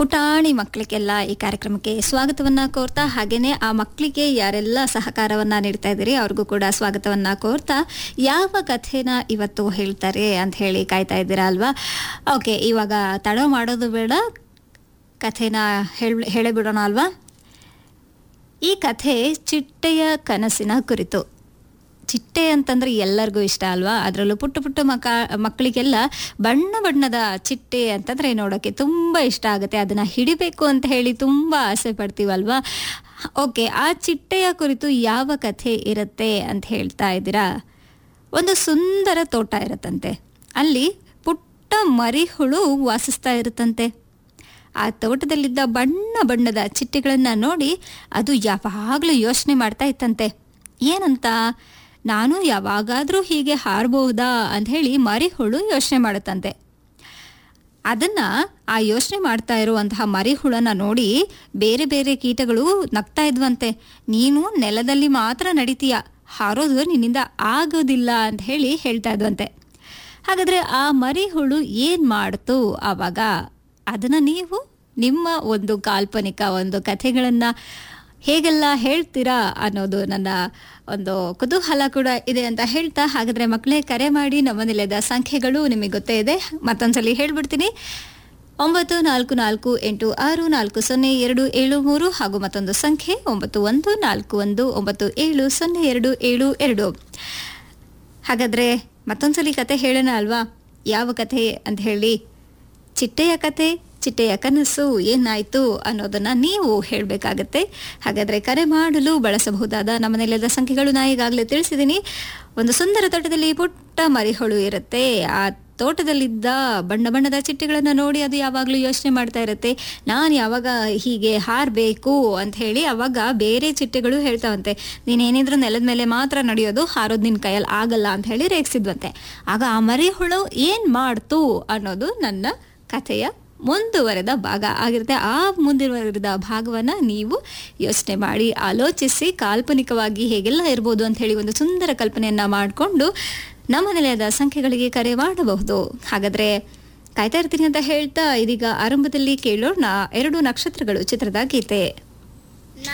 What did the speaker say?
ಪುಟಾಣಿ ಮಕ್ಕಳಿಗೆಲ್ಲ ಈ ಕಾರ್ಯಕ್ರಮಕ್ಕೆ ಸ್ವಾಗತವನ್ನ ಕೋರ್ತಾ ಹಾಗೇನೆ ಆ ಮಕ್ಕಳಿಗೆ ಯಾರೆಲ್ಲ ಸಹಕಾರವನ್ನ ನೀಡ್ತಾ ಇದ್ದೀರಿ ಅವ್ರಿಗೂ ಕೂಡ ಸ್ವಾಗತವನ್ನ ಕೋರ್ತಾ ಯಾವ ಕಥೆನ ಇವತ್ತು ಹೇಳ್ತಾರೆ ಅಂತ ಹೇಳಿ ಕಾಯ್ತಾ ಇದ್ದೀರಾ ಅಲ್ವಾ ಓಕೆ ಇವಾಗ ತಡ ಮಾಡೋದು ಬೇಡ ಕಥೆನ ಹೇಳ್ ಹೇಳೇ ಬಿಡೋಣ ಅಲ್ವಾ ಈ ಕಥೆ ಚಿಟ್ಟೆಯ ಕನಸಿನ ಕುರಿತು ಚಿಟ್ಟೆ ಅಂತಂದ್ರೆ ಎಲ್ಲರಿಗೂ ಇಷ್ಟ ಅಲ್ವಾ ಅದರಲ್ಲೂ ಪುಟ್ಟ ಪುಟ್ಟ ಮಕ ಮಕ್ಕಳಿಗೆಲ್ಲ ಬಣ್ಣ ಬಣ್ಣದ ಚಿಟ್ಟೆ ಅಂತಂದ್ರೆ ನೋಡೋಕೆ ತುಂಬ ಇಷ್ಟ ಆಗುತ್ತೆ ಅದನ್ನ ಹಿಡಿಬೇಕು ಅಂತ ಹೇಳಿ ತುಂಬ ಆಸೆ ಪಡ್ತೀವಲ್ವಾ ಓಕೆ ಆ ಚಿಟ್ಟೆಯ ಕುರಿತು ಯಾವ ಕಥೆ ಇರುತ್ತೆ ಅಂತ ಹೇಳ್ತಾ ಇದ್ದೀರಾ ಒಂದು ಸುಂದರ ತೋಟ ಇರುತ್ತಂತೆ ಅಲ್ಲಿ ಪುಟ್ಟ ಮರಿಹುಳು ವಾಸಿಸ್ತಾ ಇರುತ್ತಂತೆ ಆ ತೋಟದಲ್ಲಿದ್ದ ಬಣ್ಣ ಬಣ್ಣದ ಚಿಟ್ಟೆಗಳನ್ನು ನೋಡಿ ಅದು ಯಾವಾಗಲೂ ಯೋಚನೆ ಮಾಡ್ತಾ ಇತ್ತಂತೆ ಏನಂತ ನಾನು ಯಾವಾಗಾದರೂ ಹೀಗೆ ಹಾರಬಹುದಾ ಅಂತ ಹೇಳಿ ಮರಿಹುಳು ಯೋಚನೆ ಮಾಡುತ್ತಂತೆ ಅದನ್ನ ಆ ಯೋಚನೆ ಮಾಡ್ತಾ ಇರುವಂತಹ ಮರಿಹುಳನ ನೋಡಿ ಬೇರೆ ಬೇರೆ ಕೀಟಗಳು ನಗ್ತಾ ಇದ್ವಂತೆ ನೀನು ನೆಲದಲ್ಲಿ ಮಾತ್ರ ನಡಿತೀಯ ಹಾರೋದು ನಿನ್ನಿಂದ ಆಗೋದಿಲ್ಲ ಅಂತ ಹೇಳಿ ಹೇಳ್ತಾ ಇದ್ವಂತೆ ಹಾಗಾದ್ರೆ ಆ ಮರಿಹುಳು ಏನ್ ಮಾಡ್ತು ಆವಾಗ ಅದನ್ನ ನೀವು ನಿಮ್ಮ ಒಂದು ಕಾಲ್ಪನಿಕ ಒಂದು ಕಥೆಗಳನ್ನ ಹೇಗೆಲ್ಲ ಹೇಳ್ತೀರಾ ಅನ್ನೋದು ನನ್ನ ಒಂದು ಕುತೂಹಲ ಕೂಡ ಇದೆ ಅಂತ ಹೇಳ್ತಾ ಹಾಗಾದ್ರೆ ಮಕ್ಕಳೇ ಕರೆ ಮಾಡಿ ನಮ್ಮ ನಿಲಯದ ಸಂಖ್ಯೆಗಳು ನಿಮಗೆ ಗೊತ್ತೇ ಇದೆ ಮತ್ತೊಂದ್ಸಲಿ ಹೇಳ್ಬಿಡ್ತೀನಿ ಒಂಬತ್ತು ನಾಲ್ಕು ನಾಲ್ಕು ಎಂಟು ಆರು ನಾಲ್ಕು ಸೊನ್ನೆ ಎರಡು ಏಳು ಮೂರು ಹಾಗೂ ಮತ್ತೊಂದು ಸಂಖ್ಯೆ ಒಂಬತ್ತು ಒಂದು ನಾಲ್ಕು ಒಂದು ಒಂಬತ್ತು ಏಳು ಸೊನ್ನೆ ಎರಡು ಏಳು ಎರಡು ಹಾಗಾದ್ರೆ ಮತ್ತೊಂದ್ಸಲಿ ಕತೆ ಹೇಳೋಣ ಅಲ್ವಾ ಯಾವ ಕಥೆ ಅಂತ ಹೇಳಿ ಚಿಟ್ಟೆಯ ಕತೆ ಚಿಟ್ಟೆಯ ಕನಸು ಏನಾಯ್ತು ಅನ್ನೋದನ್ನ ನೀವು ಹೇಳಬೇಕಾಗತ್ತೆ ಹಾಗಾದ್ರೆ ಕರೆ ಮಾಡಲು ಬಳಸಬಹುದಾದ ನಮ್ಮ ನೆಲದ ಸಂಖ್ಯೆಗಳು ನಾ ಈಗಾಗಲೇ ತಿಳಿಸಿದ್ದೀನಿ ಒಂದು ಸುಂದರ ತೋಟದಲ್ಲಿ ಪುಟ್ಟ ಮರಿಹುಳು ಇರುತ್ತೆ ಆ ತೋಟದಲ್ಲಿದ್ದ ಬಣ್ಣ ಬಣ್ಣದ ಚಿಟ್ಟೆಗಳನ್ನು ನೋಡಿ ಅದು ಯಾವಾಗಲೂ ಯೋಚನೆ ಮಾಡ್ತಾ ಇರುತ್ತೆ ನಾನು ಯಾವಾಗ ಹೀಗೆ ಹಾರಬೇಕು ಅಂತ ಹೇಳಿ ಅವಾಗ ಬೇರೆ ಚಿಟ್ಟೆಗಳು ಹೇಳ್ತಾವಂತೆ ನೀನೇನಿದ್ರು ನೆಲದ ಮೇಲೆ ಮಾತ್ರ ನಡೆಯೋದು ಹಾರೋದು ನಿನ್ನ ಕೈಯಲ್ಲಿ ಆಗಲ್ಲ ಅಂತ ಹೇಳಿ ರೇಗಿಸಿದ್ವಂತೆ ಆಗ ಆ ಮರಿಹುಳು ಏನು ಮಾಡ್ತು ಅನ್ನೋದು ನನ್ನ ಕಥೆಯ ಮುಂದುವರೆದ ಭಾಗ ಆಗಿರುತ್ತೆ ಆ ಮುಂದುವರೆದ ಭಾಗವನ್ನ ನೀವು ಯೋಚನೆ ಮಾಡಿ ಆಲೋಚಿಸಿ ಕಾಲ್ಪನಿಕವಾಗಿ ಹೇಗೆಲ್ಲ ಇರ್ಬೋದು ಅಂತ ಹೇಳಿ ಒಂದು ಸುಂದರ ಕಲ್ಪನೆಯನ್ನ ಮಾಡಿಕೊಂಡು ನಮ್ಮ ನಿಲಯದ ಸಂಖ್ಯೆಗಳಿಗೆ ಕರೆ ಮಾಡಬಹುದು ಹಾಗಾದ್ರೆ ಕಾಯ್ತಾ ಇರ್ತೀನಿ ಅಂತ ಹೇಳ್ತಾ ಇದೀಗ ಆರಂಭದಲ್ಲಿ ಕೇಳೋಣ ಎರಡು ನಕ್ಷತ್ರಗಳು ಚಿತ್ರದ ಗೀತೆ